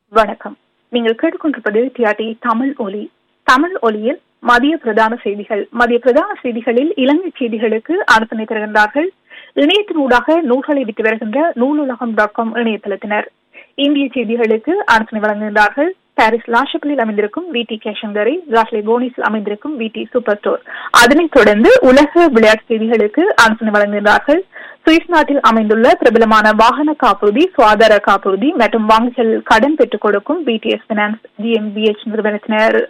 வணக்கம் நீங்கள் கேட்டுக்கொண்டிருப்பது டிஆர்டி தமிழ் ஒலி தமிழ் ஒலியில் மதிய பிரதான செய்திகள் மதிய பிரதான செய்திகளில் இலங்கை செய்திகளுக்கு அனுப்பி தருகின்றார்கள் இணையத்தினூடாக நூல்களை விட்டு வருகின்ற நூலுலகம் டாட் காம் இணையதளத்தினர் இந்திய செய்திகளுக்கு அனுப்பி வழங்குகின்றார்கள் பாரிஸ் லாஷப்பிலில் அமைந்திருக்கும் வி டி கேஷங்கரை லாஸ்லே போனிஸில் அமைந்திருக்கும் வி டி சூப்பர் ஸ்டோர் அதனைத் தொடர்ந்து உலக விளையாட்டு செய்திகளுக்கு அனுப்பி வழங்குகின்றார்கள் சுவிஸ் நாட்டில் அமைந்துள்ள பிரபலமான வாகன காப்புறுதி சுகாதார காப்புறுதி மற்றும் வங்கிகள் கடன் பெற்றுக் கொடுக்கும் பிடிஎஸ் பினான்ஸ் ஜிஎம்பிஎச் நிறுவனத்தினர்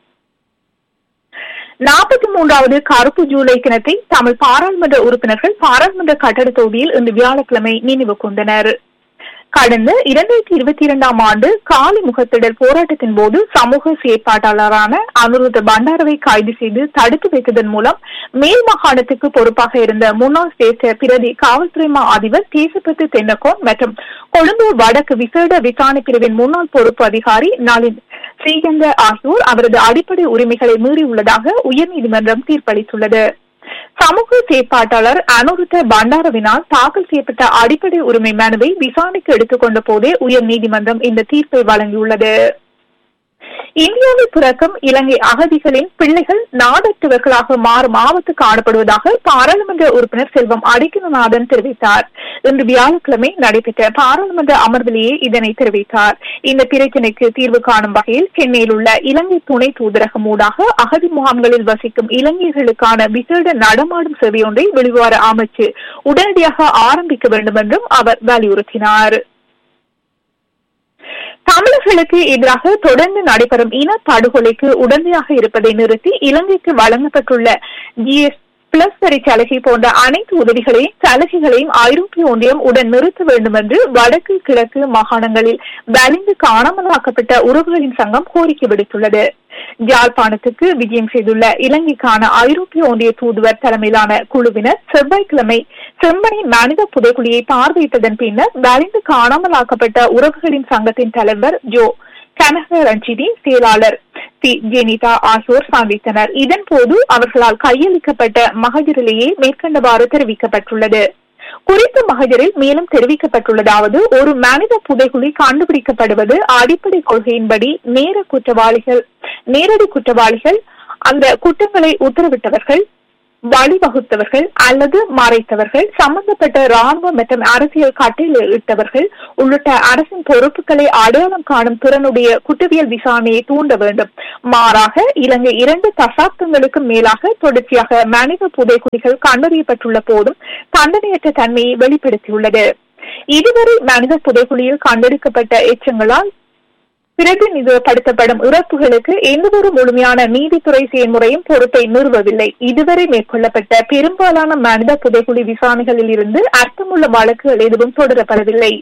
நாற்பத்தி மூன்றாவது கருப்பு ஜூலை தினத்தை தமிழ் பாராளுமன்ற உறுப்பினர்கள் பாராளுமன்ற கட்டட தொகுதியில் இன்று வியாழக்கிழமை நினைவு கொண்டனர் கடந்த இரண்டாயிரத்தி இருபத்தி இரண்டாம் ஆண்டு காலி முகத்திடல் போராட்டத்தின் போது சமூக செயற்பாட்டாளரான அனுருத்த பண்டாரவை கைது செய்து தடுத்து வைத்ததன் மூலம் மேல் மாகாணத்துக்கு பொறுப்பாக இருந்த முன்னாள் தேசிய பிரதி காவல்துறை மா அதிபர் தேசப்பத்து தென்னகோன் மற்றும் கொழும்பு வடக்கு விசேட விசாரணை பிரிவின் முன்னாள் பொறுப்பு அதிகாரி நளின் ஸ்ரீகந்த ஆகியோர் அவரது அடிப்படை உரிமைகளை மீறியுள்ளதாக உயர்நீதிமன்றம் தீர்ப்பளித்துள்ளது சமூக செயற்பாட்டாளர் அனுருத்த பண்டாரவினால் தாக்கல் செய்யப்பட்ட அடிப்படை உரிமை மனுவை விசாரணைக்கு எடுத்துக்கொண்ட போதே உயர் நீதிமன்றம் இந்த தீர்ப்பை வழங்கியுள்ளது இந்தியாவில் பிறக்கும் இலங்கை அகதிகளின் பிள்ளைகள் நாடற்றவர்களாக மாறும் ஆபத்து காணப்படுவதாக பாராளுமன்ற உறுப்பினர் செல்வம் அடிக்கலநாதன் தெரிவித்தார் இன்று வியாழக்கிழமை நடைபெற்ற பாராளுமன்ற அமர்விலேயே இதனை தெரிவித்தார் இந்த பிரச்சினைக்கு தீர்வு காணும் வகையில் சென்னையில் உள்ள இலங்கை துணை தூதரகம் ஊடாக அகதி முகாம்களில் வசிக்கும் இலங்கையர்களுக்கான விசேட நடமாடும் சேவையொன்றை வெளிவார அமைச்சு உடனடியாக ஆரம்பிக்க வேண்டும் என்றும் அவர் வலியுறுத்தினார் தமிழர்களுக்கு எதிராக தொடர்ந்து நடைபெறும் இன படுகொலைக்கு உடந்தையாக இருப்பதை நிறுத்தி இலங்கைக்கு வழங்கப்பட்டுள்ள ஜிஎஸ் பிளஸ் வரி சலுகை போன்ற அனைத்து உதவிகளையும் சலுகைகளையும் ஐரோப்பிய ஒன்றியம் உடன் நிறுத்த வேண்டும் என்று வடக்கு கிழக்கு மாகாணங்களில் வலிந்து காணாமலாக்கப்பட்ட உறவுகளின் சங்கம் கோரிக்கை விடுத்துள்ளது யாழ்ப்பாணத்துக்கு விஜயம் செய்துள்ள இலங்கைக்கான ஐரோப்பிய ஒன்றிய தூதுவர் தலைமையிலான குழுவினர் செவ்வாய்க்கிழமை செம்மணி மனித புதைக்குழியை பார்வையிட்டதன் பின்னர் வலிந்து காணாமலாக்கப்பட்ட உறவுகளின் சங்கத்தின் தலைவர் ஜோ கனக ரஞ்சினி செயலாளர் சி ஜெனிதா ஆகியோர் சந்தித்தனர் இதன்போது அவர்களால் கையளிக்கப்பட்ட மகஜரிலேயே மேற்கண்டவாறு தெரிவிக்கப்பட்டுள்ளது குறித்த மகஜரில் மேலும் தெரிவிக்கப்பட்டுள்ளதாவது ஒரு மனித புதைகுழி கண்டுபிடிக்கப்படுவது அடிப்படை கொள்கையின்படி நேர குற்றவாளிகள் நேரடி குற்றவாளிகள் அந்த குற்றங்களை உத்தரவிட்டவர்கள் வழிவகுத்தவர்கள் அல்லது மறைத்தவர்கள் சம்பந்தப்பட்ட ராணுவ மற்றும் அரசியல் கட்டளையிட்டவர்கள் உள்ளிட்ட அரசின் பொறுப்புகளை அடையாளம் காணும் திறனுடைய குற்றவியல் விசாரணையை தூண்ட வேண்டும் மாறாக இலங்கை இரண்டு தசாப்தங்களுக்கு மேலாக தொடர்ச்சியாக மனித புதைக்குழிகள் கண்டறியப்பட்டுள்ள போதும் தண்டனையற்ற தன்மையை வெளிப்படுத்தியுள்ளது இதுவரை மனித புதைக்குழியில் கண்டெடுக்கப்பட்ட எச்சங்களால் பிரதிநிதிப்படுத்தப்படும் இறப்புகளுக்கு எந்தவொரு முழுமையான நீதித்துறை செயல்முறையும் பொறுப்பை நிறுவவில்லை இதுவரை மேற்கொள்ளப்பட்ட பெரும்பாலான மனித புதைக்குழி விசாரணைகளில் இருந்து அர்த்தமுள்ள வழக்குகள் எதுவும் தொடரப்படவில்லை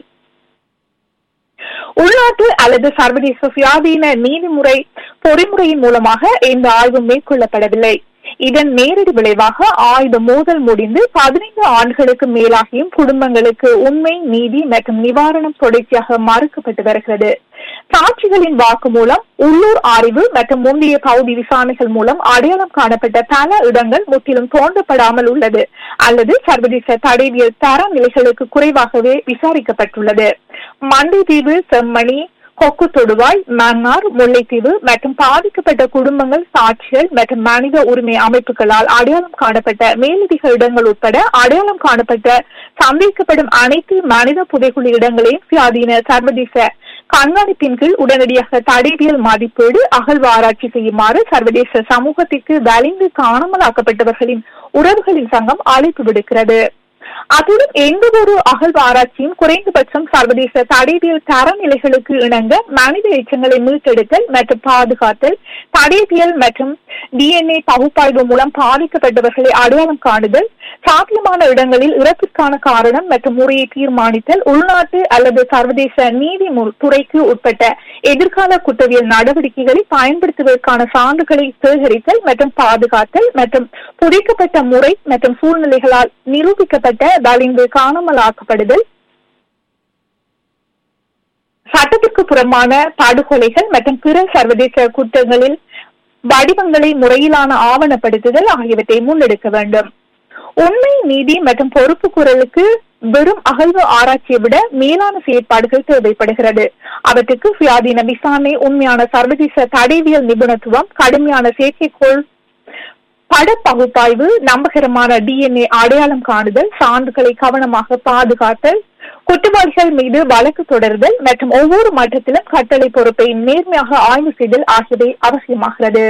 உள்நாட்டு அல்லது சர்வதேச சுயாதீன நீதிமுறை பொறிமுறையின் மூலமாக இந்த ஆய்வு மேற்கொள்ளப்படவில்லை இதன் நேரடி விளைவாக ஆயுத மோதல் முடிந்து பதினைந்து ஆண்டுகளுக்கு மேலாகியும் குடும்பங்களுக்கு உண்மை நீதி மற்றும் நிவாரணம் தொடர்ச்சியாக மறுக்கப்பட்டு வருகிறது சாட்சிகளின் வாக்குமூலம் உள்ளூர் அறிவு மற்றும் முந்தைய பகுதி விசாரணைகள் மூலம் அடையாளம் காணப்பட்ட பல இடங்கள் முற்றிலும் தோண்டப்படாமல் உள்ளது அல்லது சர்வதேச தடைவியல் தரநிலைகளுக்கு குறைவாகவே விசாரிக்கப்பட்டுள்ளது மண்டைதீவு செம்மணி கொக்கு தொடுவாய் மன்னார் முல்லைத்தீவு மற்றும் பாதிக்கப்பட்ட குடும்பங்கள் சாட்சிகள் மற்றும் மனித உரிமை அமைப்புகளால் அடையாளம் காணப்பட்ட மேலதிக இடங்கள் உட்பட அடையாளம் காணப்பட்ட சந்தேகிக்கப்படும் அனைத்து மனித புதைக்குழி இடங்களையும் சுயாதீன சர்வதேச கண்காணிப்பின் கீழ் உடனடியாக தடைவியல் மதிப்பீடு அகழ்வாராய்ச்சி செய்யுமாறு சர்வதேச சமூகத்திற்கு வலிந்து காணாமலாக்கப்பட்டவர்களின் உறவுகளின் சங்கம் அழைப்பு விடுக்கிறது அத்துடன் எந்த ஒரு அகழ்வாராய்ச்சியும் குறைந்தபட்சம் சர்வதேச தடைவியல் தரநிலைகளுக்கு இணங்க மனித எச்சங்களை மீட்டெடுத்தல் மற்றும் பாதுகாத்தல் தடைவியல் மற்றும் டிஎன்ஏ பகுப்பாய்வு மூலம் பாதிக்கப்பட்டவர்களை அடையாளம் காணுதல் சாத்தியமான இடங்களில் இறப்பிற்கான காரணம் மற்றும் முறையை தீர்மானித்தல் உள்நாட்டு அல்லது சர்வதேச நீதி துறைக்கு உட்பட்ட எதிர்கால குற்றவியல் நடவடிக்கைகளை பயன்படுத்துவதற்கான சான்றுகளை சேகரித்தல் மற்றும் பாதுகாத்தல் மற்றும் புதைக்கப்பட்ட முறை மற்றும் சூழ்நிலைகளால் நிரூபிக்கப்பட்ட வலிந்து காணாமலாக்கப்படுதல் சட்டத்திற்கு புறம்பான படுகொலைகள் மற்றும் பிற சர்வதேச குற்றங்களில் வடிவங்களை முறையிலான ஆவணப்படுத்துதல் ஆகியவற்றை முன்னெடுக்க வேண்டும் உண்மை நீதி மற்றும் பொறுப்பு குரலுக்கு வெறும் அகழ்வு ஆராய்ச்சியை விட மேலான செயற்பாடுகள் தேவைப்படுகிறது அவற்றுக்கு சுயாதீன விசாரணை உண்மையான சர்வதேச தடைவியல் நிபுணத்துவம் கடுமையான செயற்கைக்கோள் பட பகுப்பாய்வு நம்பகரமான டிஎன்ஏ அடையாளம் காணுதல் சான்றுகளை கவனமாக பாதுகாத்தல் குற்றவாளிகள் மீது வழக்கு தொடருதல் மற்றும் ஒவ்வொரு மட்டத்திலும் கட்டளை பொறுப்பை நேர்மையாக ஆய்வு செய்தல் ஆகியவை அவசியமாகிறது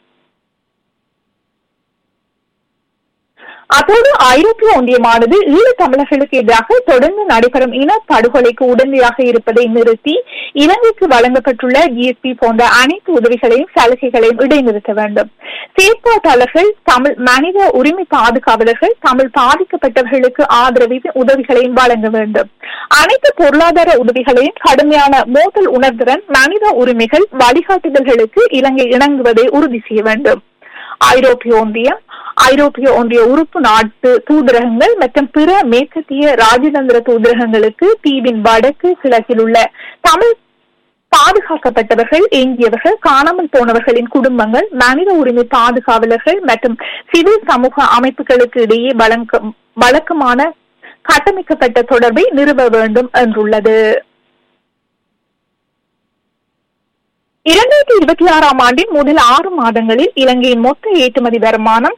அதோடு ஐரோப்பிய ஒன்றியமானது ஈழத் தமிழர்களுக்கு எதிராக தொடர்ந்து நடைபெறும் இன படுகொலைக்கு உடந்தையாக இருப்பதை நிறுத்தி இலங்கைக்கு வழங்கப்பட்டுள்ள ஜிஎஸ்பி போன்ற அனைத்து உதவிகளையும் சலுகைகளையும் இடைநிறுத்த வேண்டும் செயற்பாட்டாளர்கள் தமிழ் மனித உரிமை பாதுகாவலர்கள் தமிழ் பாதிக்கப்பட்டவர்களுக்கு ஆதரவு உதவிகளையும் வழங்க வேண்டும் அனைத்து பொருளாதார உதவிகளையும் கடுமையான மோதல் உணர்திறன் மனித உரிமைகள் வழிகாட்டுதல்களுக்கு இலங்கை இணங்குவதை உறுதி செய்ய வேண்டும் ஐரோப்பிய ஒன்றியம் ஐரோப்பிய ஒன்றிய உறுப்பு நாட்டு தூதரகங்கள் மற்றும் பிற மேற்கத்திய ராஜதந்திர தூதரகங்களுக்கு தீவின் வடக்கு கிழக்கில் உள்ள தமிழ் பாதுகாக்கப்பட்டவர்கள் எஞ்சியவர்கள் காணாமல் போனவர்களின் குடும்பங்கள் மனித உரிமை பாதுகாவலர்கள் மற்றும் சிவில் சமூக அமைப்புகளுக்கு இடையே வழக்கமான கட்டமைக்கப்பட்ட தொடர்பை நிறுவ வேண்டும் என்றுள்ளது இரண்டாயிரத்தி இருபத்தி ஆறாம் ஆண்டின் முதல் ஆறு மாதங்களில் இலங்கையின் மொத்த ஏற்றுமதி வருமானம்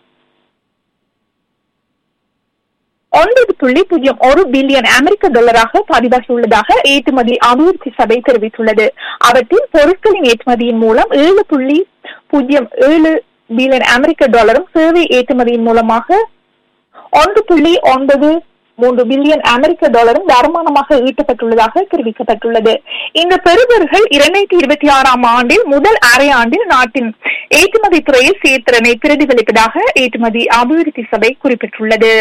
ஒன்பது புள்ளி பூஜ்ஜியம் ஒரு பில்லியன் அமெரிக்க டாலராக பதிவாகியுள்ளதாக ஏற்றுமதி அபிவிருத்தி சபை தெரிவித்துள்ளது அவற்றில் பொருட்களின் ஏற்றுமதியின் மூலம் ஏழு புள்ளி பூஜ்ஜியம் ஏழு பில்லியன் அமெரிக்க டாலரும் சேவை ஏற்றுமதியின் மூலமாக ஒன்று புள்ளி ஒன்பது மூன்று பில்லியன் அமெரிக்க டாலரும் வருமானமாக ஈட்டப்பட்டுள்ளதாக தெரிவிக்கப்பட்டுள்ளது இந்த பெறுபர்கள் இரண்டாயிரத்தி இருபத்தி ஆறாம் ஆண்டில் முதல் அரை ஆண்டில் நாட்டின் ஏற்றுமதி துறையில் செயற்திறனை பிரதிபலிப்பதாக ஏற்றுமதி அபிவிருத்தி சபை குறிப்பிட்டுள்ளது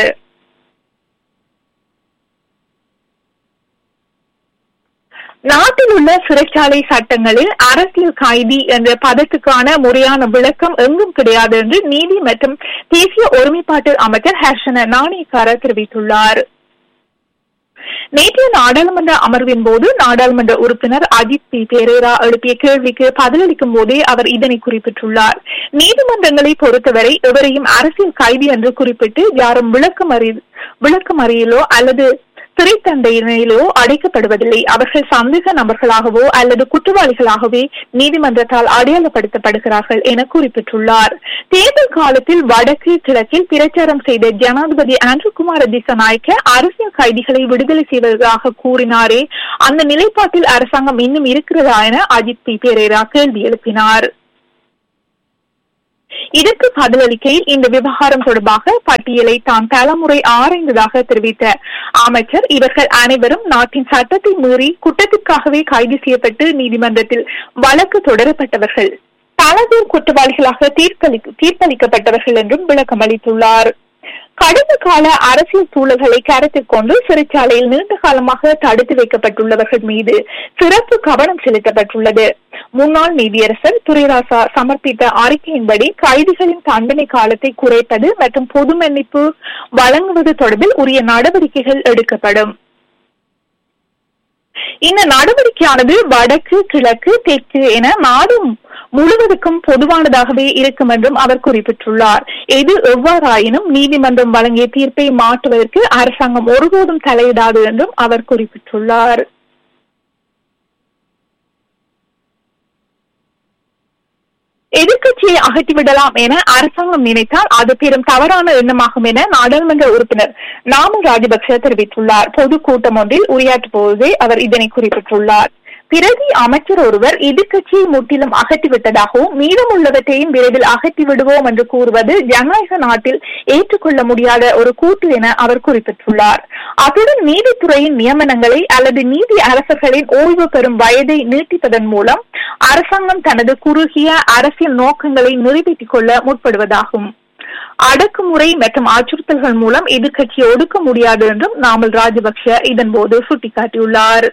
நாட்டில் உள்ள சிறைச்சாலை சட்டங்களில் அரசியல் கைதி என்ற பதத்துக்கான முறையான விளக்கம் எங்கும் கிடையாது என்று நீதி மற்றும் தேசிய ஒருமைப்பாட்டு அமைச்சர் ஹர்ஷன நாணயக்கார தெரிவித்துள்ளார் நேற்றைய நாடாளுமன்ற அமர்வின் போது நாடாளுமன்ற உறுப்பினர் அஜித் பி பெரேரா எழுப்பிய கேள்விக்கு பதிலளிக்கும் போதே அவர் இதனை குறிப்பிட்டுள்ளார் நீதிமன்றங்களை பொறுத்தவரை எவரையும் அரசியல் கைதி என்று குறிப்பிட்டு யாரும் விளக்கமறி விளக்கமறியலோ அல்லது சிறை தண்டையிலோ அடைக்கப்படுவதில்லை அவர்கள் சந்தேக நபர்களாகவோ அல்லது குற்றவாளிகளாகவே நீதிமன்றத்தால் அடையாளப்படுத்தப்படுகிறார்கள் என குறிப்பிட்டுள்ளார் தேர்தல் காலத்தில் வடக்கு கிழக்கில் பிரச்சாரம் செய்த ஜனாதிபதி ஆண்ட்ருகுமார் திசநாயக்க அரசியல் கைதிகளை விடுதலை செய்வதாக கூறினாரே அந்த நிலைப்பாட்டில் அரசாங்கம் இன்னும் இருக்கிறதா என அஜித் பி பெரேரா கேள்வி எழுப்பினார் இதற்கு பதிலளிக்கையில் இந்த விவகாரம் தொடர்பாக பட்டியலை தாம் பலமுறை ஆராய்ந்ததாக தெரிவித்த அமைச்சர் இவர்கள் அனைவரும் நாட்டின் சட்டத்தை மீறி குற்றத்திற்காகவே கைது செய்யப்பட்டு நீதிமன்றத்தில் வழக்கு தொடரப்பட்டவர்கள் பல பேர் குற்றவாளிகளாக தீர்ப்பளிக்கப்பட்டவர்கள் என்றும் விளக்கம் அளித்துள்ளார் கடந்த கால அரசியல் சூழல்களை கருத்தில் கொண்டு சிறைச்சாலையில் நீண்ட காலமாக தடுத்து வைக்கப்பட்டுள்ளவர்கள் மீது சிறப்பு கவனம் செலுத்தப்பட்டுள்ளது முன்னாள் நீதியரசர் துரைராசா சமர்ப்பித்த அறிக்கையின்படி கைதிகளின் தண்டனை காலத்தை குறைப்பது மற்றும் பொது மன்னிப்பு வழங்குவது தொடர்பில் உரிய நடவடிக்கைகள் எடுக்கப்படும் இந்த நடவடிக்கையானது வடக்கு கிழக்கு தெற்கு என நாடு முழுவதுக்கும் பொதுவானதாகவே இருக்கும் என்றும் அவர் குறிப்பிட்டுள்ளார் எது எவ்வாறாயினும் நீதிமன்றம் வழங்கிய தீர்ப்பை மாற்றுவதற்கு அரசாங்கம் ஒருபோதும் தலையிடாது என்றும் அவர் குறிப்பிட்டுள்ளார் எதிர்கட்சியை அகற்றிவிடலாம் என அரசாங்கம் நினைத்தால் அது பெரும் தவறான எண்ணமாகும் என நாடாளுமன்ற உறுப்பினர் நாமல் ராஜபக்ச தெரிவித்துள்ளார் பொதுக்கூட்டம் ஒன்றில் உரையாற்றும் போதே அவர் இதனை குறிப்பிட்டுள்ளார் பிரதி அமைச்சர் ஒருவர் எதிர்கட்சியை முற்றிலும் அகற்றிவிட்டதாகவும் மீதமுள்ளவற்றையும் விரைவில் அகற்றி விடுவோம் என்று கூறுவது ஜனநாயக நாட்டில் ஏற்றுக்கொள்ள முடியாத ஒரு கூட்டு என அவர் குறிப்பிட்டுள்ளார் அத்துடன் நீதித்துறையின் நியமனங்களை அல்லது நீதி அரசர்களின் ஓய்வு பெறும் வயதை நீட்டிப்பதன் மூலம் அரசாங்கம் தனது குறுகிய அரசியல் நோக்கங்களை நிறைவேற்றிக் கொள்ள முற்படுவதாகும் அடக்குமுறை மற்றும் அச்சுறுத்தல்கள் மூலம் எதிர்கட்சியை ஒடுக்க முடியாது என்றும் நாமல் ராஜபக்ஷ இதன்போது சுட்டிக்காட்டியுள்ளார்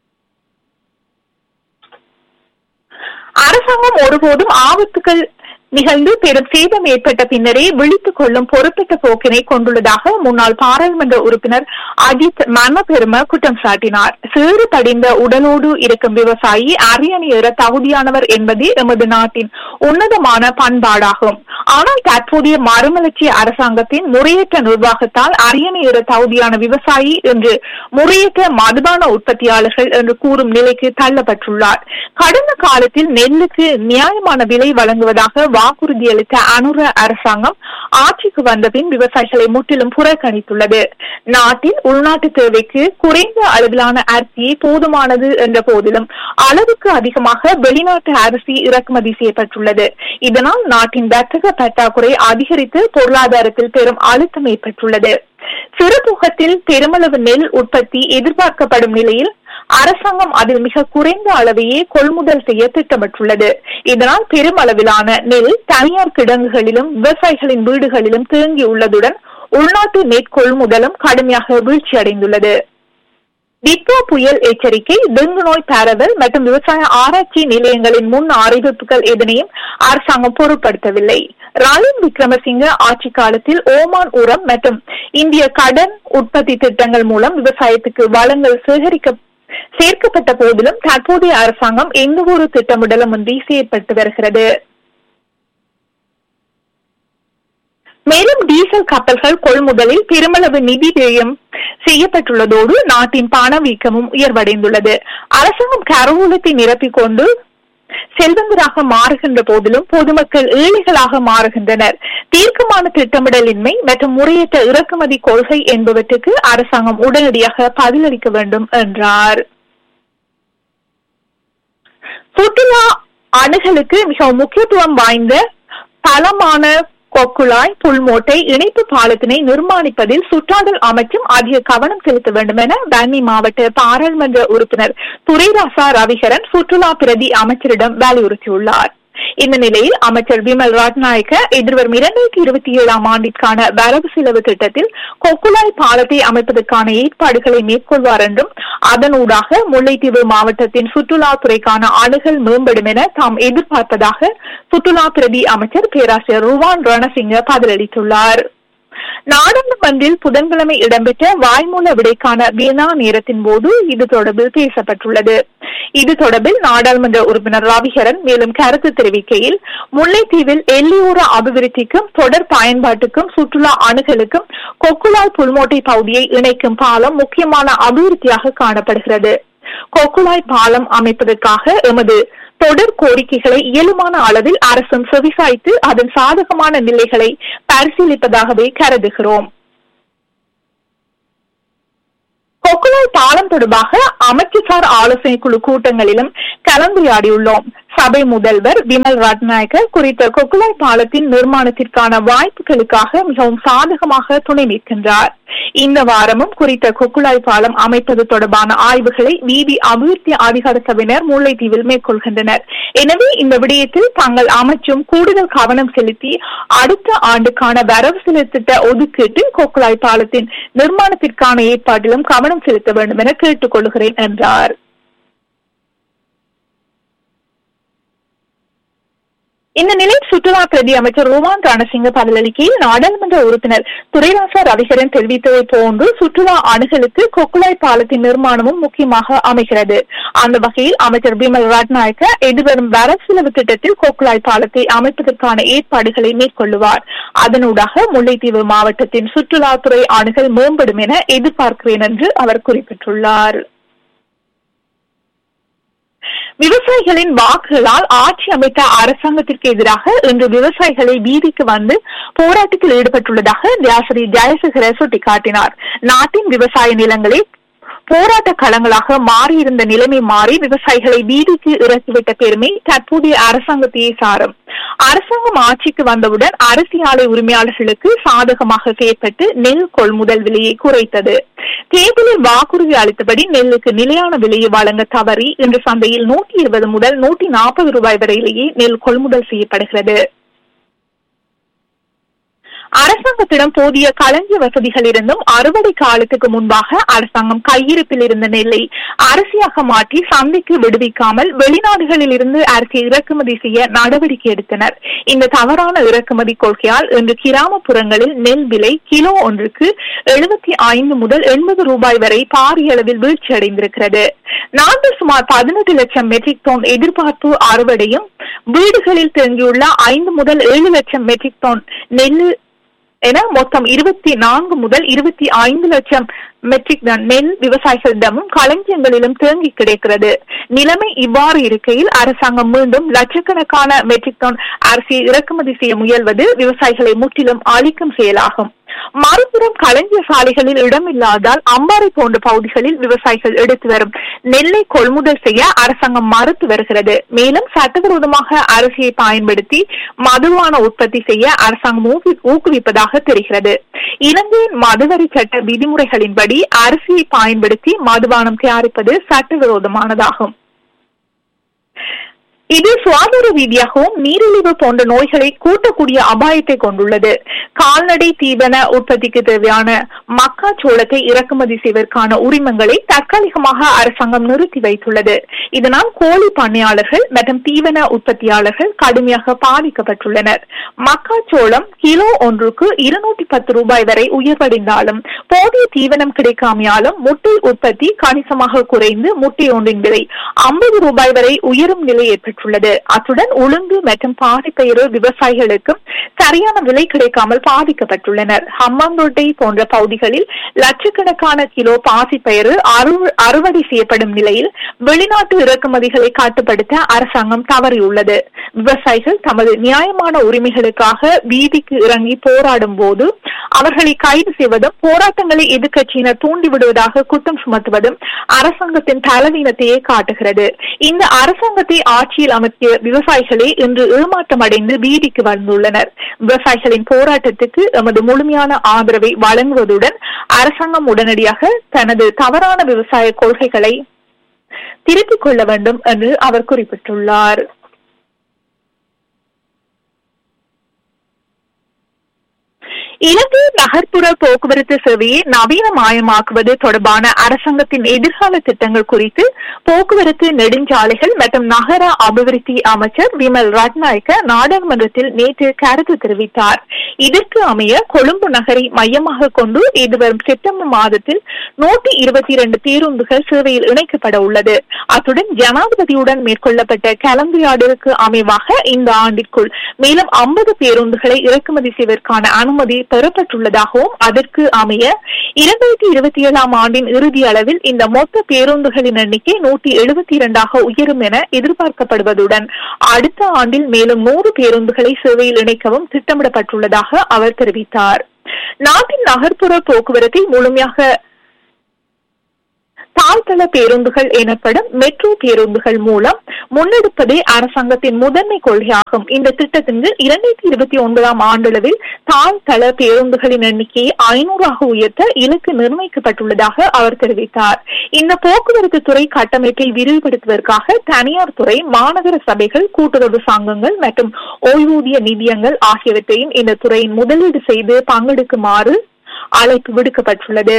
அரசாங்கம் ஒருபோதும் ஆபத்துகள் நிகழ்ந்து பெரும் சேதம் ஏற்பட்ட பின்னரே விழித்துக் கொள்ளும் பொறுப்பற்ற போக்கினை கொண்டுள்ளதாக முன்னாள் பாராளுமன்ற உறுப்பினர் அஜித் மனபெரும குற்றம் சாட்டினார் சேறு படிந்த உடலோடு இருக்கும் விவசாயி அரியணை ஏற தகுதியானவர் என்பதே எமது நாட்டின் உன்னதமான பண்பாடாகும் ஆனால் தற்போதைய மறுமலர்ச்சி அரசாங்கத்தின் முறையற்ற நிர்வாகத்தால் அரியணை ஏற தகுதியான விவசாயி என்று முறையற்ற மதுபான உற்பத்தியாளர்கள் என்று கூறும் நிலைக்கு தள்ளப்பட்டுள்ளார் கடந்த காலத்தில் நெல்லுக்கு நியாயமான விலை வழங்குவதாக வாக்குறுதியளித்த அனுர அரசாங்கம் ஆட்சிக்கு வந்தபின் விவசாயிகளை முற்றிலும் புறக்கணித்துள்ளது நாட்டில் உள்நாட்டு தேவைக்கு குறைந்த அளவிலான அரிசியே போதுமானது என்ற போதிலும் அளவுக்கு அதிகமாக வெளிநாட்டு அரிசி இறக்குமதி செய்யப்பட்டுள்ளது இதனால் நாட்டின் வர்த்தக பற்றாக்குறை அதிகரித்து பொருளாதாரத்தில் பெரும் அழுத்தம் ஏற்பட்டுள்ளது சிறுபுகத்தில் பெருமளவு நெல் உற்பத்தி எதிர்பார்க்கப்படும் நிலையில் அரசாங்கம் அதில் மிக குறைந்த அளவையே கொள்முதல் செய்ய திட்டமிட்டுள்ளது இதனால் பெருமளவிலான நெல் தனியார் கிடங்குகளிலும் விவசாயிகளின் வீடுகளிலும் தேங்கியுள்ளதுடன் உள்நாட்டு நெற் கொள்முதலும் கடுமையாக வீழ்ச்சியடைந்துள்ளது டிப்போ புயல் எச்சரிக்கை டெங்கு நோய் பரவல் மற்றும் விவசாய ஆராய்ச்சி நிலையங்களின் முன் அறிவிப்புகள் எதனையும் அரசாங்கம் பொருட்படுத்தவில்லை ரணில் விக்ரமசிங்க ஆட்சி காலத்தில் ஓமான் உரம் மற்றும் இந்திய கடன் உற்பத்தி திட்டங்கள் மூலம் விவசாயத்துக்கு வளங்கள் சேகரிக்க சேர்க்கப்பட்ட போதிலும் தற்போதைய அரசாங்கம் எந்த ஒரு திட்டமிடலும் இன்றி செயற்பட்டு வருகிறது மேலும் டீசல் கப்பல்கள் கொள்முதலில் பெருமளவு நிதி விரயம் செய்யப்பட்டுள்ளதோடு நாட்டின் பணவீக்கமும் உயர்வடைந்துள்ளது அரசாங்கம் கருவூலத்தை நிரப்பிக் கொண்டு செல்வந்தராக மாறுகின்ற போதிலும் பொதுமக்கள் ஏழைகளாக மாறுகின்றனர் தீர்க்கமான திட்டமிடலின்மை மற்றும் முறையற்ற இறக்குமதி கொள்கை என்பவற்றுக்கு அரசாங்கம் உடனடியாக பதிலளிக்க வேண்டும் என்றார் சுற்றுலா அணுகலுக்கு மிகவும் முக்கியத்துவம் வாய்ந்த தளமான கொக்குழாய் புல்மோட்டை இணைப்பு பாலத்தினை நிர்மாணிப்பதில் சுற்றாடல் அமைச்சும் அதிக கவனம் செலுத்த வேண்டும் என வன்னி மாவட்ட பாராளுமன்ற உறுப்பினர் துரைராசா ரவிகரன் சுற்றுலா பிரதி அமைச்சரிடம் வலியுறுத்தியுள்ளார் இந்த நிலையில் அமைச்சர் விமல் ராட்நாயக்க எதிர்வரும் இரண்டாயிரத்தி இருபத்தி ஏழாம் ஆண்டிற்கான வரவு செலவு திட்டத்தில் கொக்குலாய் பாலத்தை அமைப்பதற்கான ஏற்பாடுகளை மேற்கொள்வார் என்றும் அதனூடாக முல்லைத்தீவு மாவட்டத்தின் சுற்றுலாத்துறைக்கான அணுகல் மேம்படும் என தாம் எதிர்பார்ப்பதாக சுற்றுலா பிரதி அமைச்சர் பேராசிரியர் ருவான் ரணசிங்க பதிலளித்துள்ளார் நாடாளுமன்றில் புதன்கிழமை இடம்பெற்ற வாய்மூல விடைக்கான வினா நேரத்தின் போது இது தொடர்பில் பேசப்பட்டுள்ளது இது தொடர்பில் நாடாளுமன்ற உறுப்பினர் ரவிகரன் மேலும் கருத்து தெரிவிக்கையில் முல்லைத்தீவில் எல்லையோர அபிவிருத்திக்கும் தொடர் பயன்பாட்டுக்கும் சுற்றுலா அணுகலுக்கும் கொக்குலாய் புல்மோட்டை பகுதியை இணைக்கும் பாலம் முக்கியமான அபிவிருத்தியாக காணப்படுகிறது கொக்குலாய் பாலம் அமைப்பதற்காக எமது தொடர் கோரிக்கைகளை இயலுமான அளவில் அரசும் செவிசாய்த்து அதன் சாதகமான நிலைகளை பரிசீலிப்பதாகவே கருதுகிறோம் கொக்குலாய் பாலம் தொடர்பாக அமைச்சர் ஆலோசனை குழு கூட்டங்களிலும் கலந்துரையாடியுள்ளோம் சபை முதல்வர் விமல் ரட்நாயக்க குறித்த கொக்குலாய் பாலத்தின் நிர்மாணத்திற்கான வாய்ப்புகளுக்காக மிகவும் சாதகமாக துணை நிற்கின்றார் இந்த வாரமும் குறித்த கொக்குலாய் பாலம் அமைப்பது தொடர்பான ஆய்வுகளை வீதி அபிவிருத்தி அதிகார சபையினர் முல்லைத்தீவில் மேற்கொள்கின்றனர் எனவே இந்த விடயத்தில் தாங்கள் அமைச்சும் கூடுதல் கவனம் செலுத்தி அடுத்த ஆண்டுக்கான வரவு செலுத்திட்ட ஒதுக்கீட்டில் கொக்குலாய் பாலத்தின் நிர்மாணத்திற்கான ஏற்பாட்டிலும் கவனம் செலுத்த வேண்டும் என கேட்டுக் கொள்கிறேன் என்றார் இந்த நிலையில் சுற்றுலா பிரதி அமைச்சர் ரோமான் ரணசிங்க பதிலளிக்கையில் நாடாளுமன்ற உறுப்பினர் துரைராசா ரவிகரன் தெரிவித்ததை போன்று சுற்றுலா அணுகலுக்கு கொக்குலாய் பாலத்தின் நிர்மாணமும் முக்கியமாக அமைகிறது அந்த வகையில் அமைச்சர் பிமல் ராட்நாயக்க எதிர்வரும் வரவு செலவு திட்டத்தில் கொக்குலாய் பாலத்தை அமைப்பதற்கான ஏற்பாடுகளை மேற்கொள்ளுவார் அதனூடாக முல்லைத்தீவு மாவட்டத்தின் சுற்றுலாத்துறை அணுகல் மேம்படும் என எதிர்பார்க்கிறேன் என்று அவர் குறிப்பிட்டுள்ளார் விவசாயிகளின் வாக்குகளால் ஆட்சி அமைத்த அரசாங்கத்திற்கு எதிராக இன்று விவசாயிகளை வீதிக்கு வந்து போராட்டத்தில் ஈடுபட்டுள்ளதாக தியாசரி ஜெயசேகர சுட்டிக்காட்டினார் நாட்டின் விவசாய நிலங்களை போராட்ட களங்களாக மாறியிருந்த நிலைமை மாறி விவசாயிகளை வீதிக்கு இறக்கிவிட்ட பெருமை தற்போதைய அரசாங்கத்தையே சாரும் அரசாங்கம் ஆட்சிக்கு வந்தவுடன் அரிசி ஆலை உரிமையாளர்களுக்கு சாதகமாக செயற்பட்டு நெல் கொள்முதல் விலையை குறைத்தது தேர்தலில் வாக்குறுதி அளித்தபடி நெல்லுக்கு நிலையான விலையை வழங்க தவறி இன்று சந்தையில் நூற்றி இருபது முதல் நூற்றி நாற்பது ரூபாய் வரையிலேயே நெல் கொள்முதல் செய்யப்படுகிறது அரசாங்கத்திடம் போதிய களஞ்சிய வசதிகள் இருந்தும் அறுவடை காலத்துக்கு முன்பாக அரசாங்கம் கையிருப்பில் இருந்த நெல்லை அரிசியாக மாற்றி சந்தைக்கு விடுவிக்காமல் வெளிநாடுகளில் இருந்து அரிசி இறக்குமதி செய்ய நடவடிக்கை எடுத்தனர் இந்த தவறான இறக்குமதி கொள்கையால் இன்று கிராமப்புறங்களில் நெல் விலை கிலோ ஒன்றுக்கு எழுபத்தி ஐந்து முதல் எண்பது ரூபாய் வரை பாரிய அளவில் வீழ்ச்சி அடைந்திருக்கிறது நாட்டில் சுமார் பதினெட்டு லட்சம் மெட்ரிக் டன் எதிர்பார்ப்பு அறுவடையும் வீடுகளில் தேங்கியுள்ள ஐந்து முதல் ஏழு லட்சம் மெட்ரிக் டன் நெல் என மொத்தம் இருபத்தி நான்கு முதல் இருபத்தி ஐந்து லட்சம் மெட்ரிக் டன் நெல் விவசாயிகளிடமும் களஞ்சியங்களிலும் தேங்கி கிடைக்கிறது நிலைமை இவ்வாறு இருக்கையில் அரசாங்கம் மீண்டும் லட்சக்கணக்கான மெட்ரிக் டன் அரிசியை இறக்குமதி செய்ய முயல்வது விவசாயிகளை முற்றிலும் அழிக்கும் செயலாகும் மறுபுறம் களஞ்சிய சாலைகளில் இடமில்லாதால் அம்பாறை போன்ற பகுதிகளில் விவசாயிகள் எடுத்து வரும் நெல்லை கொள்முதல் செய்ய அரசாங்கம் மறுத்து வருகிறது மேலும் சட்டவிரோதமாக அரிசியை பயன்படுத்தி மதுவான உற்பத்தி செய்ய அரசாங்கம் ஊக்கு- ஊக்குவிப்பதாக தெரிகிறது இலங்கையின் மதுவரி சட்ட விதிமுறைகளின்படி அரிசியை பயன்படுத்தி மதுபானம் தயாரிப்பது சட்டவிரோதமானதாகும் இது சுகாதார ரீதியாகவும் நீரிழிவு போன்ற நோய்களை கூட்டக்கூடிய அபாயத்தை கொண்டுள்ளது கால்நடை தீவன உற்பத்திக்கு தேவையான மக்காச்சோளத்தை இறக்குமதி செய்வதற்கான உரிமங்களை தற்காலிகமாக அரசாங்கம் நிறுத்தி வைத்துள்ளது இதனால் கோழி பண்ணையாளர்கள் மற்றும் தீவன உற்பத்தியாளர்கள் கடுமையாக பாதிக்கப்பட்டுள்ளனர் மக்காச்சோளம் கிலோ ஒன்றுக்கு இருநூற்றி பத்து ரூபாய் வரை உயர்வடைந்தாலும் போதிய தீவனம் கிடைக்காமையாலும் முட்டை உற்பத்தி கணிசமாக குறைந்து முட்டை ஒன்றின் விலை ஐம்பது ரூபாய் வரை உயரும் நிலை ஏற்பட்டுள்ளது அத்துடன் உளுந்து மற்றும் பாடிப்பயிறு விவசாயிகளுக்கும் சரியான விலை கிடைக்காமல் பாதிக்கப்பட்டுள்ளனர் ஹம்பாந்தோட்டை போன்ற பகுதிகளில் லட்சக்கணக்கான கிலோ பாசிப்பயிறு அறு- அறுவடை செய்யப்படும் நிலையில் வெளிநாட்டு இறக்குமதிகளை கட்டுப்படுத்த அரசாங்கம் தவறியுள்ளது விவசாயிகள் தமது நியாயமான உரிமைகளுக்காக வீதிக்கு இறங்கி போராடும் போது அவர்களை கைது செய்வதும் போராட்டங்களை எதிர்க்கட்சியினர் தூண்டிவிடுவதாக குற்றம் சுமத்துவதும் அரசாங்கத்தின் பலவீனத்தையே காட்டுகிறது இந்த அரசாங்கத்தை ஆட்சியில் அமர்த்திய விவசாயிகளே இன்று ஏமாற்றம் அடைந்து வீதிக்கு வந்துள்ளனர் விவசாயிகளின் போராட்டத்துக்கு எமது முழுமையான ஆதரவை வழங்குவதுடன் அரசாங்கம் உடனடியாக தனது தவறான விவசாய கொள்கைகளை திருப்பிக் கொள்ள வேண்டும் என்று அவர் குறிப்பிட்டுள்ளார் இலங்கை நகர்ப்புற போக்குவரத்து சேவையை நவீனமயமாக்குவது தொடர்பான அரசாங்கத்தின் எதிர்கால திட்டங்கள் குறித்து போக்குவரத்து நெடுஞ்சாலைகள் மற்றும் நகர அபிவிருத்தி அமைச்சர் விமல் ரட்நாயக்க நாடாளுமன்றத்தில் நேற்று கருத்து தெரிவித்தார் இதற்கு அமைய கொழும்பு நகரை மையமாக கொண்டு எதிர்வரும் செப்டம்பர் மாதத்தில் நூற்றி இருபத்தி இரண்டு பேருந்துகள் சேவையில் இணைக்கப்பட உள்ளது அத்துடன் ஜனாதிபதியுடன் மேற்கொள்ளப்பட்ட கலந்துரையாடலுக்கு அமைவாக இந்த ஆண்டிற்குள் மேலும் ஐம்பது பேருந்துகளை இறக்குமதி செய்வதற்கான அனுமதி பெறப்பட்டுள்ளதாகவும் அதற்கு அமைய இரண்டாயிரத்தி இருபத்தி ஏழாம் ஆண்டின் இறுதி அளவில் இந்த மொத்த பேருந்துகளின் எண்ணிக்கை நூற்றி எழுபத்தி இரண்டாக உயரும் என எதிர்பார்க்கப்படுவதுடன் அடுத்த ஆண்டில் மேலும் நூறு பேருந்துகளை சேவையில் இணைக்கவும் திட்டமிடப்பட்டுள்ளதாக அவர் தெரிவித்தார் நாட்டின் நகர்ப்புற போக்குவரத்தை முழுமையாக தாழ்தள பேருந்துகள் எனப்படும் மெட்ரோ பேருந்துகள் மூலம் முன்னெடுப்பதே அரசாங்கத்தின் முதன்மை கொள்கையாகும் இந்த திட்டத்தின் கீழ் இரண்டாயிரத்தி இருபத்தி ஒன்பதாம் ஆண்டளவில் தாழ்தள பேருந்துகளின் எண்ணிக்கையை ஐநூறாக உயர்த்த இலக்கு நிர்ணயிக்கப்பட்டுள்ளதாக அவர் தெரிவித்தார் இந்த போக்குவரத்து துறை கட்டமைப்பை விரிவுபடுத்துவதற்காக தனியார் துறை மாநகர சபைகள் கூட்டுறவு சங்கங்கள் மற்றும் ஓய்வூதிய நிதியங்கள் ஆகியவற்றையும் இந்த துறையின் முதலீடு செய்து பங்கெடுக்குமாறு அழைப்பு விடுக்கப்பட்டுள்ளது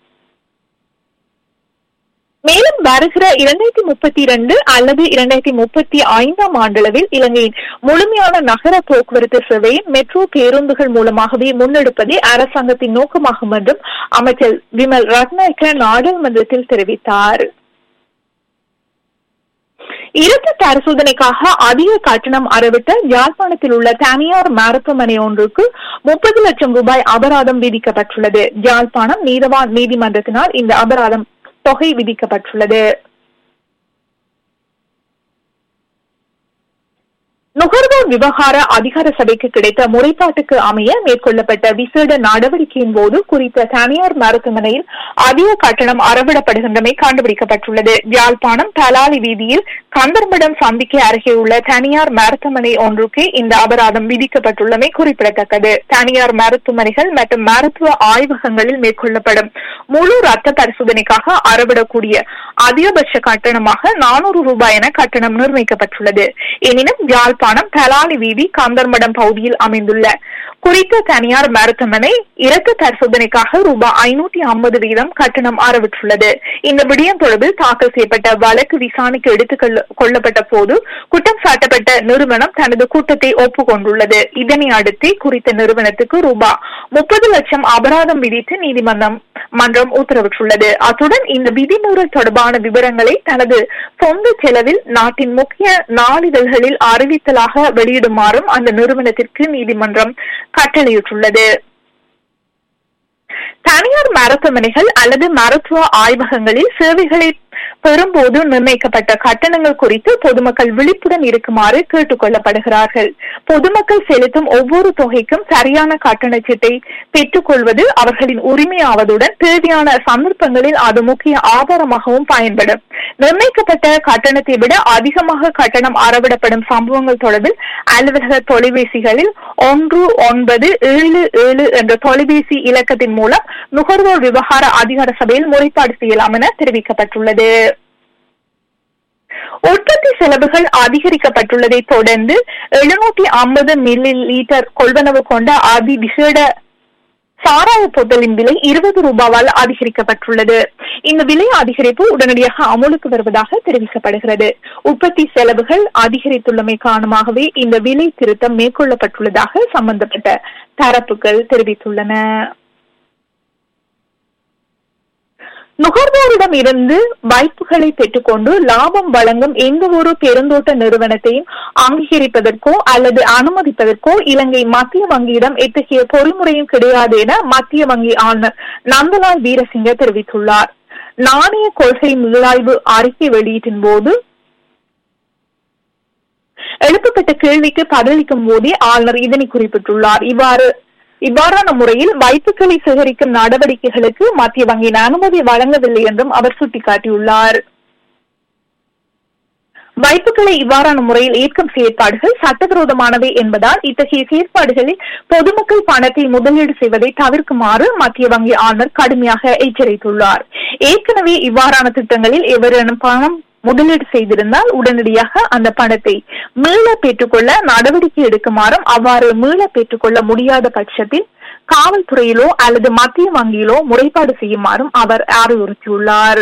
மேலும் வருகிற இரண்டாயிரத்தி முப்பத்தி இரண்டு அல்லது இரண்டாயிரத்தி முப்பத்தி ஐந்தாம் ஆண்டளவில் இலங்கையின் முழுமையான நகர போக்குவரத்து சேவையை மெட்ரோ பேருந்துகள் மூலமாகவே முன்னெடுப்பதே அரசாங்கத்தின் நோக்கமாகும் என்றும் அமைச்சர் விமல் ரத்நாயக்க நாடாளுமன்றத்தில் தெரிவித்தார் இரத்த பரிசோதனைக்காக அதிக கட்டணம் அறவிட்ட யாழ்ப்பாணத்தில் உள்ள தனியார் மருத்துவமனை ஒன்றுக்கு முப்பது லட்சம் ரூபாய் அபராதம் விதிக்கப்பட்டுள்ளது யாழ்ப்பாணம் நீதவான் நீதிமன்றத்தினால் இந்த அபராதம் தொகை விதிக்கப்பட்டுள்ளது நுகர்வோர் விவகார அதிகார சபைக்கு கிடைத்த முறைப்பாட்டுக்கு அமைய மேற்கொள்ளப்பட்ட விசேட நடவடிக்கையின் போது குறித்த தனியார் மருத்துவமனையில் அதிக கட்டணம் அறவிடப்படுகின்றமை கண்டுபிடிக்கப்பட்டுள்ளது யாழ்ப்பாணம் தலாலி வீதியில் கந்தர்மடம் சந்திக்கு அருகே உள்ள தனியார் மருத்துவமனை ஒன்றுக்கு இந்த அபராதம் விதிக்கப்பட்டுள்ளமை குறிப்பிடத்தக்கது தனியார் மருத்துவமனைகள் மற்றும் மருத்துவ ஆய்வகங்களில் மேற்கொள்ளப்படும் முழு ரத்த பரிசோதனைக்காக அறவிடக்கூடிய அதிகபட்ச கட்டணமாக நானூறு ரூபாய் என கட்டணம் நிர்ணயிக்கப்பட்டுள்ளது எனினும் யாழ்ப்பாணம் தலாலி வீதி கந்தர்மடம் பகுதியில் அமைந்துள்ள குறித்த தனியார் மருத்துவமனை இரத்த பரிசோதனைக்காக ரூபாய் ஐநூற்றி ஐம்பது வீதம் கட்டணம் அறவிட்டுள்ளது இந்த விடயம் தொடர்பில் தாக்கல் செய்யப்பட்ட வழக்கு விசாரணைக்கு எடுத்துக் கொள்ள- கொள்ளப்பட்ட போது குற்றம் சாட்டப்பட்ட நிறுவனம் தனது கூட்டத்தை ஒப்புக்கொண்டுள்ளது இதனை அடுத்து குறித்த நிறுவனத்துக்கு ரூபாய் முப்பது லட்சம் அபராதம் விதித்து நீதிமன்றம் மன்றம் உத்தரவிட்டுள்ளது அத்துடன் இந்த விதிமீறல் தொடர்பான விவரங்களை தனது சொந்த செலவில் நாட்டின் முக்கிய நாளிதழ்களில் அறிவித்தலாக வெளியிடுமாறும் அந்த நிறுவனத்திற்கு நீதிமன்றம் கட்டளையிட்டுள்ளது தனியார் மருத்துவமனைகள் அல்லது மருத்துவ ஆய்வகங்களில் சேவைகளை பெறும்போது நிர்ணயிக்கப்பட்ட கட்டணங்கள் குறித்து பொதுமக்கள் விழிப்புடன் இருக்குமாறு கேட்டுக் கொள்ளப்படுகிறார்கள் பொதுமக்கள் செலுத்தும் ஒவ்வொரு தொகைக்கும் சரியான கட்டண சீட்டை பெற்றுக் கொள்வது அவர்களின் உரிமையாவதுடன் தேவையான சந்தர்ப்பங்களில் அது முக்கிய ஆதாரமாகவும் பயன்படும் நிர்ணயிக்கப்பட்ட கட்டணத்தை விட அதிகமாக கட்டணம் அறவிடப்படும் சம்பவங்கள் தொடர்பில் அலுவலக தொலைபேசிகளில் ஒன்று ஒன்பது ஏழு ஏழு என்ற தொலைபேசி இலக்கத்தின் மூலம் நுகர்வோர் விவகார அதிகார சபையில் முறைப்பாடு செய்யலாம் என தெரிவிக்கப்பட்டுள்ளது உற்பத்தி செலவுகள் அதிகரிக்கப்பட்டுள்ளதை தொடர்ந்து எழுநூற்றி ஐம்பது மில்லி லீட்டர் கொள்வனவு கொண்ட அதி விசேட சாராய பொட்டலின் விலை இருபது ரூபாவால் அதிகரிக்கப்பட்டுள்ளது இந்த விலை அதிகரிப்பு உடனடியாக அமுலுக்கு வருவதாக தெரிவிக்கப்படுகிறது உற்பத்தி செலவுகள் அதிகரித்துள்ளமை காரணமாகவே இந்த விலை திருத்தம் மேற்கொள்ளப்பட்டுள்ளதாக சம்பந்தப்பட்ட தரப்புகள் தெரிவித்துள்ளன நுகர்வோரிடம் இருந்து வாய்ப்புகளை பெற்றுக்கொண்டு லாபம் வழங்கும் எந்த ஒரு பெருந்தோட்ட நிறுவனத்தையும் அங்கீகரிப்பதற்கோ அல்லது அனுமதிப்பதற்கோ இலங்கை மத்திய வங்கியிடம் எத்தகைய பொறிமுறையும் கிடையாது என மத்திய வங்கி ஆளுநர் நந்தலால் வீரசிங்க தெரிவித்துள்ளார் நாணய கொள்கை முதலாய்வு அறிக்கை வெளியீட்டின் போது எழுப்பப்பட்ட கேள்விக்கு பதிலளிக்கும் போதே ஆளுநர் இதனை குறிப்பிட்டுள்ளார் இவ்வாறு இவ்வாறான முறையில் வைப்புகளை சேகரிக்கும் நடவடிக்கைகளுக்கு மத்திய வங்கியின் அனுமதி வழங்கவில்லை என்றும் அவர் சுட்டிக்காட்டியுள்ளார் வைப்புகளை இவ்வாறான முறையில் ஏற்கும் செயற்பாடுகள் சட்டவிரோதமானவை என்பதால் இத்தகைய செயற்பாடுகளில் பொதுமக்கள் பணத்தை முதலீடு செய்வதை தவிர்க்குமாறு மத்திய வங்கி ஆளுநர் கடுமையாக எச்சரித்துள்ளார் ஏற்கனவே இவ்வாறான திட்டங்களில் எவரேனும் பணம் முதலீடு செய்திருந்தால் உடனடியாக அந்த பணத்தை மீள பெற்றுக்கொள்ள நடவடிக்கை எடுக்குமாறும் அவ்வாறு மீள பெற்றுக்கொள்ள முடியாத பட்சத்தில் காவல்துறையிலோ அல்லது மத்திய வங்கியிலோ முறைப்பாடு செய்யுமாறும் அவர் அறிவுறுத்தியுள்ளார்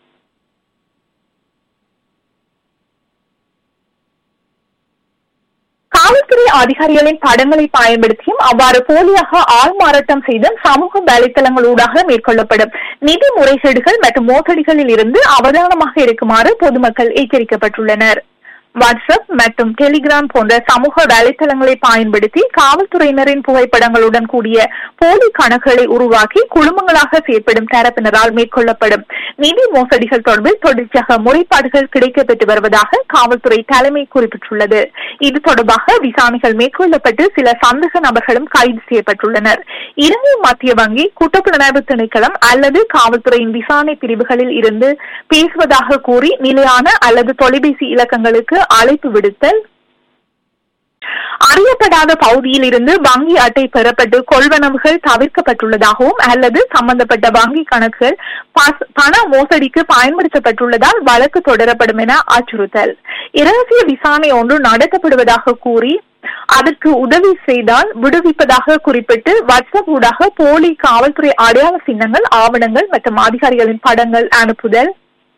காவல்துறை அதிகாரிகளின் படங்களை பயன்படுத்தியும் அவ்வாறு போலியாக ஆள் மாறாட்டம் செய்தும் சமூக வலைத்தளங்களூடாக மேற்கொள்ளப்படும் நிதி முறைகேடுகள் மற்றும் மோசடிகளில் இருந்து அவதானமாக இருக்குமாறு பொதுமக்கள் எச்சரிக்கப்பட்டுள்ளனர் வாட்ஸ்அப் மற்றும் டெலிகிராம் போன்ற சமூக வலைத்தளங்களை பயன்படுத்தி காவல்துறையினரின் புகைப்படங்களுடன் கூடிய போலி கணக்குகளை உருவாக்கி குழுமங்களாக செயற்படும் தரப்பினரால் மேற்கொள்ளப்படும் நிதி மோசடிகள் தொடர்பில் தொடர்ச்சியாக முறைப்பாடுகள் கிடைக்கப்பெற்று வருவதாக காவல்துறை தலைமை குறிப்பிட்டுள்ளது இது தொடர்பாக விசாரணைகள் மேற்கொள்ளப்பட்டு சில சந்தேக நபர்களும் கைது செய்யப்பட்டுள்ளனர் இலங்கை மத்திய வங்கி குற்றப்புலனாய்வு திணைக்களம் அல்லது காவல்துறையின் விசாரணை பிரிவுகளில் இருந்து பேசுவதாக கூறி நிலையான அல்லது தொலைபேசி இலக்கங்களுக்கு அழைப்பு விடுத்தல் அறியப்படாத பகுதியில் இருந்து வங்கி அட்டை பெறப்பட்டு கொள்வனவுகள் தவிர்க்கப்பட்டுள்ளதாகவும் அல்லது சம்பந்தப்பட்ட வங்கி கணக்குகள் பஸ்- பண மோசடிக்கு பயன்படுத்தப்பட்டுள்ளதால் வழக்கு தொடரப்படும் என அச்சுறுத்தல் இரகசிய விசாரணை ஒன்று நடத்தப்படுவதாக கூறி அதற்கு உதவி செய்தால் விடுவிப்பதாக குறிப்பிட்டு வாட்ஸ்அப் ஊடாக போலி காவல்துறை அடையாள சின்னங்கள் ஆவணங்கள் மற்றும் அதிகாரிகளின் படங்கள் அனுப்புதல்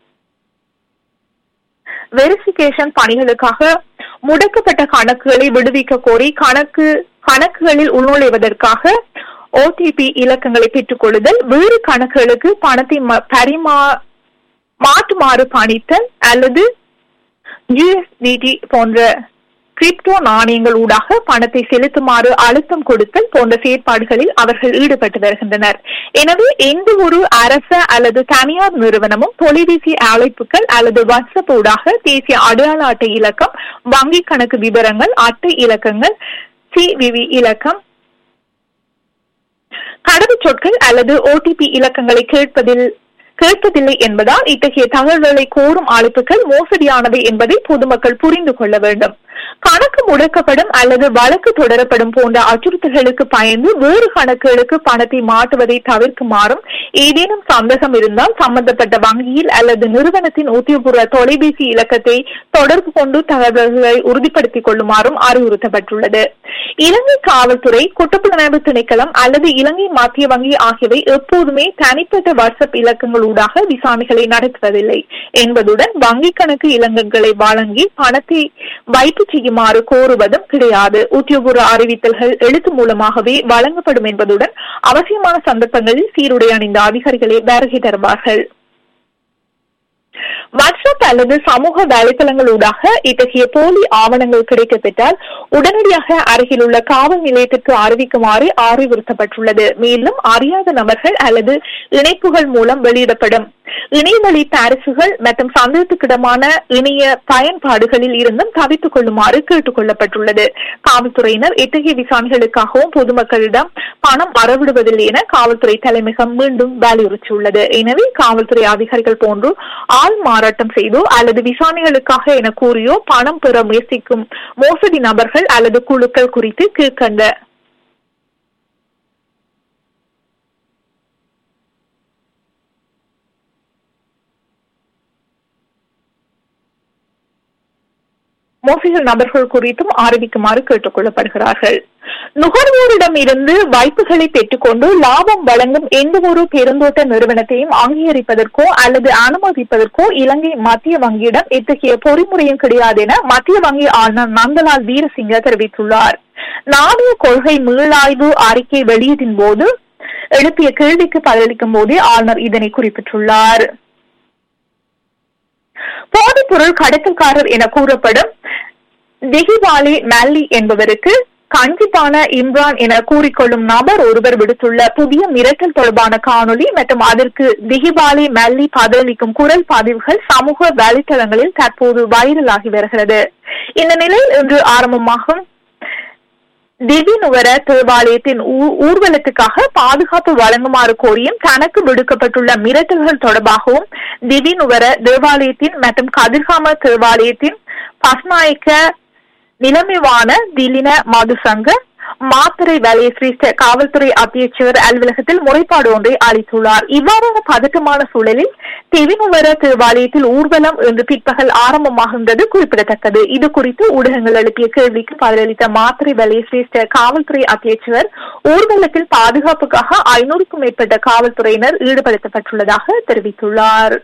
வெரிஃபிகேஷன் பணிகளுக்காக முடக்கப்பட்ட கணக்குகளை விடுவிக்க கோரி கணக்கு கணக்குகளில் உள்நுழைவதற்காக ஓடிபி இலக்கங்களை பெற்றுக் கொள்ளுதல் வேறு கணக்குகளுக்கு பணத்தை ம- பரிமா மாற்றுமாறு பணித்தல் அல்லது யுஎஸ்டிடி போன்ற கிரிப்டோ நாணயங்கள் ஊடாக பணத்தை செலுத்துமாறு அழுத்தம் கொடுத்தல் போன்ற செயற்பாடுகளில் அவர்கள் ஈடுபட்டு வருகின்றனர் எனவே எந்த ஒரு அரச அல்லது தனியார் நிறுவனமும் தொலைபேசி அழைப்புகள் அல்லது வாட்ஸ்அப் ஊடாக தேசிய அடையாள அட்டை இலக்கம் வங்கி கணக்கு விவரங்கள் அட்டை இலக்கங்கள் சிவிவி இலக்கம் கடவுச்சொற்கள் அல்லது ஓடிபி இலக்கங்களை கேட்பதில் கேட்பதில்லை என்பதால் இத்தகைய தகவல்களை கோரும் அழைப்புகள் மோசடியானவை என்பதை பொதுமக்கள் புரிந்து கொள்ள வேண்டும் கணக்கு முடக்கப்படும் அல்லது வழக்கு தொடரப்படும் போன்ற அச்சுறுத்தல்களுக்கு பயந்து வேறு கணக்குகளுக்கு பணத்தை மாற்றுவதை தவிர்க்குமாறும் ஏதேனும் சந்தேகம் இருந்தால் சம்பந்தப்பட்ட வங்கியில் அல்லது நிறுவனத்தின் உத்தியோகபூர்வ தொலைபேசி இலக்கத்தை தொடர்பு கொண்டு தகவல்களை உறுதிப்படுத்திக் கொள்ளுமாறும் அறிவுறுத்தப்பட்டுள்ளது இலங்கை காவல்துறை குற்றப்புலனாய்வு திணைக்களம் அல்லது இலங்கை மத்திய வங்கி ஆகியவை எப்போதுமே தனிப்பட்ட வாட்ஸ்அப் இலக்கங்களூடாக விசாரணைகளை நடத்துவதில்லை என்பதுடன் வங்கிக் கணக்கு இலக்கங்களை வழங்கி பணத்தை வைப்பு செய்யுமாறு கோருவதும் கிடையாது உத்தியோகபூர்வ அறிவித்தல்கள் எழுத்து மூலமாகவே வழங்கப்படும் என்பதுடன் அவசியமான சந்தர்ப்பங்களில் சீருடை அணிந்த அதிகாரிகளே வருகை தருவார்கள் வாட்ஸ்அப் அல்லது சமூக வலைதளங்களூடாக இத்தகைய போலி ஆவணங்கள் கிடைக்கப்பெற்றால் உடனடியாக அருகிலுள்ள காவல் நிலையத்திற்கு அறிவிக்குமாறு அறிவுறுத்தப்பட்டுள்ளது மேலும் அறியாத நபர்கள் அல்லது இணைப்புகள் மூலம் வெளியிடப்படும் இணையவழி பாரிசுகள் மற்றும் சந்தேகத்துக்கிடமான இணைய பயன்பாடுகளில் இருந்தும் தவித்துக் கொள்ளுமாறு கேட்டுக் கொள்ளப்பட்டுள்ளது காவல்துறையினர் இத்தகைய விசாரணைகளுக்காகவும் பொதுமக்களிடம் பணம் அறவிடுவதில்லை என காவல்துறை தலைமையகம் மீண்டும் வலியுறுத்தியுள்ளது எனவே காவல்துறை அதிகாரிகள் போன்று ஆள் மாறாட்டம் செய்தோ அல்லது விசாரணைகளுக்காக என கூறியோ பணம் பெற முயற்சிக்கும் மோசடி நபர்கள் அல்லது குழுக்கள் குறித்து கீழ்கண்ட மோசடி நபர்கள் குறித்தும் அறிவிக்குமாறு கேட்டுக் கொள்ளப்படுகிறார்கள் நுகர்வோரிடம் இருந்து வாய்ப்புகளை பெற்றுக்கொண்டு லாபம் வழங்கும் எந்த ஒரு பெருந்தோட்ட நிறுவனத்தையும் அங்கீகரிப்பதற்கோ அல்லது அனுமதிப்பதற்கோ இலங்கை மத்திய வங்கியிடம் இத்தகைய பொறிமுறையும் கிடையாது என மத்திய வங்கி ஆளுநர் நந்தலால் வீரசிங்க தெரிவித்துள்ளார் நாணய கொள்கை மீளாய்வு அறிக்கை வெளியீட்டின் போது எழுப்பிய கேள்விக்கு பதிலளிக்கும் போதே ஆளுநர் இதனை குறிப்பிட்டுள்ளார் போதைப் பொருள் கடத்தல்காரர் என கூறப்படும் திகிவாலி மல்லி என்பவருக்கு கஞ்சிப்பான இம்ரான் என கூறிக்கொள்ளும் நபர் ஒருவர் விடுத்துள்ள புதிய மிரட்டல் தொடர்பான காணொலி மற்றும் அதற்கு திகிபாலி மல்லி பதிலளிக்கும் குரல் பதிவுகள் சமூக வலைதளங்களில் தற்போது வைரலாகி வருகிறது இந்த நிலையில் இன்று ஆரம்பமாகும் திவிநுவர தேவாலயத்தின் ஊர்வலத்துக்காக பாதுகாப்பு வழங்குமாறு கோரியும் தனக்கு விடுக்கப்பட்டுள்ள மிரட்டல்கள் தொடர்பாகவும் திவிநுவர தேவாலயத்தின் மற்றும் கதிர்காம தேவாலயத்தின் பஸ்நாயக்க நிலைமைவான திலின மதுசங்க மாத்திரை வேலையை சிரேஷ்ட காவல்துறை அத்தியட்சகர் அலுவலகத்தில் முறைப்பாடு ஒன்றை அளித்துள்ளார் இவ்வாறான பதட்டமான சூழலில் தெவினுவர தேவாலயத்தில் ஊர்வலம் இன்று பிற்பகல் ஆரம்பமாகின்றது குறிப்பிடத்தக்கது இது குறித்து ஊடகங்கள் எழுப்பிய கேள்விக்கு பதிலளித்த மாத்திரை வேலையை சிரேஷ்ட காவல்துறை அத்தியட்சகர் ஊர்வலத்தில் பாதுகாப்புக்காக ஐநூறுக்கும் மேற்பட்ட காவல்துறையினர் ஈடுபடுத்தப்பட்டுள்ளதாக தெரிவித்துள்ளார்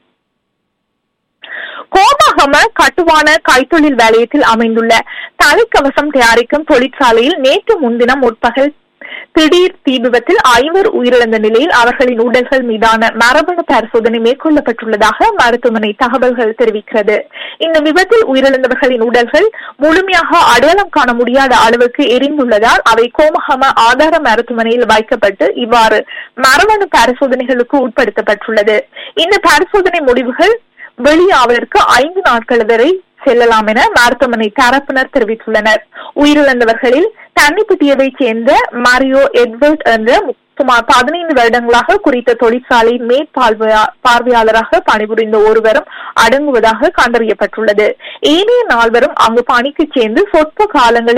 கோமாகம கட்டுவான கைத்தொழில் வேலையத்தில் அமைந்துள்ள தலைக்கவசம் தயாரிக்கும் தொழிற்சாலையில் நேற்று முன்தினம் முற்பகல் திடீர் தீ விபத்தில் ஐவர் உயிரிழந்த நிலையில் அவர்களின் உடல்கள் மீதான மரபணு பரிசோதனை மேற்கொள்ளப்பட்டுள்ளதாக மருத்துவமனை தகவல்கள் தெரிவிக்கிறது இந்த விபத்தில் உயிரிழந்தவர்களின் உடல்கள் முழுமையாக அடையாளம் காண முடியாத அளவுக்கு எரிந்துள்ளதால் அவை கோமகம ஆதார மருத்துவமனையில் வைக்கப்பட்டு இவ்வாறு மரபணு பரிசோதனைகளுக்கு உட்படுத்தப்பட்டுள்ளது இந்த பரிசோதனை முடிவுகள் வெளியாவதற்கு ஐந்து நாட்கள் வரை செல்லலாம் என மருத்துவமனை தரப்பினர் தெரிவித்துள்ளனர் உயிரிழந்தவர்களில் தன்னிப்பட்டியவைச் சேர்ந்த மாரியோ எட்வர்ட் என்ற சுமார் பதினைந்து வருடங்களாக குறித்த தொழிற்சாலை மேற்பார்வையாளராக பணிபுரிந்த ஒருவரும் அடங்குவதாக கண்டறியப்பட்டுள்ளது ஏனைய நால்வரும் அங்கு பணிக்கு சேர்ந்து சொற்ப காலங்களில்